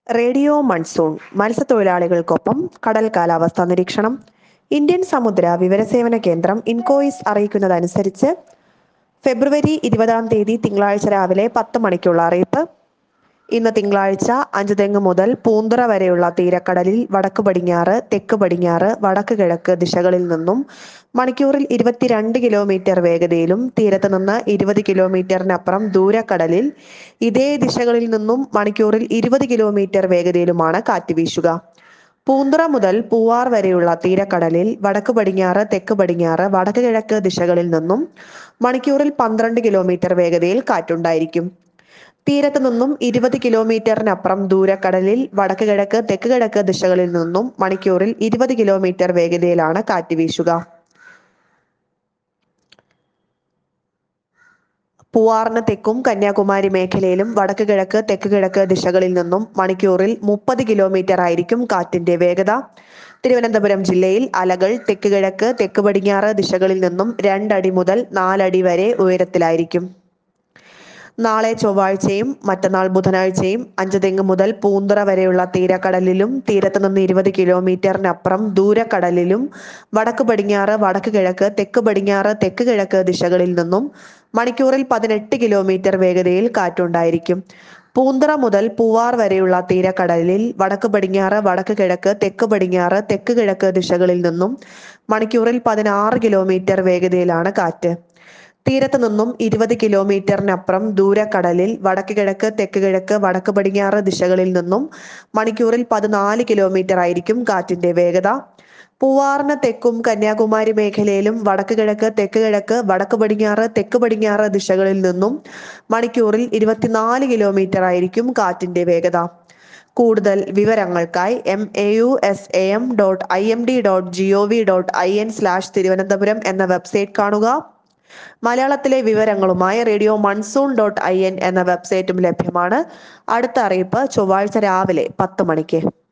radio monsoon മത്സ്യത്തൊഴിലാളികൾക്കൊപ്പം കടൽ കാലാവസ്ഥാ നിരീക്ഷണം ഇന്ത്യൻ സമുദ്ര വിവരസേവന കേന്ദ്രം ഇൻകോയിസ് അറിയിക്കുന്നതനുസരിച്ച് ഫെബ്രുവരി ഇരുപതാം തീയതി തിങ്കളാഴ്ച രാവിലെ പത്ത് മണിക്കുള്ള അറിയിപ്പ് ഇന്ന് തിങ്കളാഴ്ച അഞ്ചുതെങ്ങ് മുതൽ പൂന്തുറ വരെയുള്ള തീരക്കടലിൽ വടക്ക് പടിഞ്ഞാറ് തെക്ക് പടിഞ്ഞാറ് വടക്ക് കിഴക്ക് ദിശകളിൽ നിന്നും മണിക്കൂറിൽ ഇരുപത്തിരണ്ട് കിലോമീറ്റർ വേഗതയിലും തീരത്ത് നിന്ന് ഇരുപത് കിലോമീറ്ററിനപ്പുറം ദൂരക്കടലിൽ ഇതേ ദിശകളിൽ നിന്നും മണിക്കൂറിൽ ഇരുപത് കിലോമീറ്റർ വേഗതയിലുമാണ് കാറ്റ് വീശുക പൂന്തുറ മുതൽ പൂവാർ വരെയുള്ള തീരക്കടലിൽ വടക്ക് പടിഞ്ഞാറ് തെക്ക് പടിഞ്ഞാറ് വടക്ക് കിഴക്ക് ദിശകളിൽ നിന്നും മണിക്കൂറിൽ പന്ത്രണ്ട് കിലോമീറ്റർ വേഗതയിൽ കാറ്റുണ്ടായിരിക്കും തീരത്ത് നിന്നും ഇരുപത് കിലോമീറ്ററിനപ്പുറം ദൂരക്കടലിൽ വടക്ക് കിഴക്ക് തെക്ക് കിഴക്ക് ദിശകളിൽ നിന്നും മണിക്കൂറിൽ ഇരുപത് കിലോമീറ്റർ വേഗതയിലാണ് കാറ്റ് വീശുക പൂവാറിന് തെക്കും കന്യാകുമാരി മേഖലയിലും വടക്ക് കിഴക്ക് തെക്ക് കിഴക്ക് ദിശകളിൽ നിന്നും മണിക്കൂറിൽ മുപ്പത് കിലോമീറ്റർ ആയിരിക്കും കാറ്റിന്റെ വേഗത തിരുവനന്തപുരം ജില്ലയിൽ അലകൾ തെക്ക് കിഴക്ക് തെക്ക് പടിഞ്ഞാറ് ദിശകളിൽ നിന്നും രണ്ടടി മുതൽ നാലടി വരെ ഉയരത്തിലായിരിക്കും നാളെ ചൊവ്വാഴ്ചയും മറ്റന്നാൾ ബുധനാഴ്ചയും അഞ്ചുതെങ്ങ് മുതൽ പൂന്തുറ വരെയുള്ള തീരക്കടലിലും തീരത്ത് നിന്ന് ഇരുപത് കിലോമീറ്ററിനപ്പുറം ദൂരക്കടലിലും വടക്ക് പടിഞ്ഞാറ് വടക്ക് കിഴക്ക് തെക്ക് പടിഞ്ഞാറ് തെക്ക് കിഴക്ക് ദിശകളിൽ നിന്നും മണിക്കൂറിൽ പതിനെട്ട് കിലോമീറ്റർ വേഗതയിൽ കാറ്റുണ്ടായിരിക്കും പൂന്തുറ മുതൽ പൂവാർ വരെയുള്ള തീരക്കടലിൽ വടക്ക് പടിഞ്ഞാറ് വടക്ക് കിഴക്ക് തെക്ക് പടിഞ്ഞാറ് തെക്ക് കിഴക്ക് ദിശകളിൽ നിന്നും മണിക്കൂറിൽ പതിനാറ് കിലോമീറ്റർ വേഗതയിലാണ് കാറ്റ് തീരത്ത് നിന്നും ഇരുപത് കിലോമീറ്ററിനപ്പുറം ദൂരക്കടലിൽ വടക്ക് കിഴക്ക് തെക്ക് കിഴക്ക് വടക്ക് പടിഞ്ഞാറ് ദിശകളിൽ നിന്നും മണിക്കൂറിൽ പതിനാല് കിലോമീറ്റർ ആയിരിക്കും കാറ്റിന്റെ വേഗത പൂവാറിന് തെക്കും കന്യാകുമാരി മേഖലയിലും വടക്ക് കിഴക്ക് തെക്ക് കിഴക്ക് വടക്ക് പടിഞ്ഞാറ് തെക്ക് പടിഞ്ഞാറ് ദിശകളിൽ നിന്നും മണിക്കൂറിൽ ഇരുപത്തിനാല് കിലോമീറ്റർ ആയിരിക്കും കാറ്റിന്റെ വേഗത കൂടുതൽ വിവരങ്ങൾക്കായി M A U S A M dot I M D dot G O V dot I N slash Thiruvananthapuram എന്ന വെബ്സൈറ്റ് കാണുക മലയാളത്തിലെ വിവരങ്ങളുമായി radio monsoon dot I N എന്ന വെബ്സൈറ്റും ലഭ്യമാണ് അടുത്ത അറിയിപ്പ് ചൊവ്വാഴ്ച രാവിലെ പത്ത് മണിക്ക്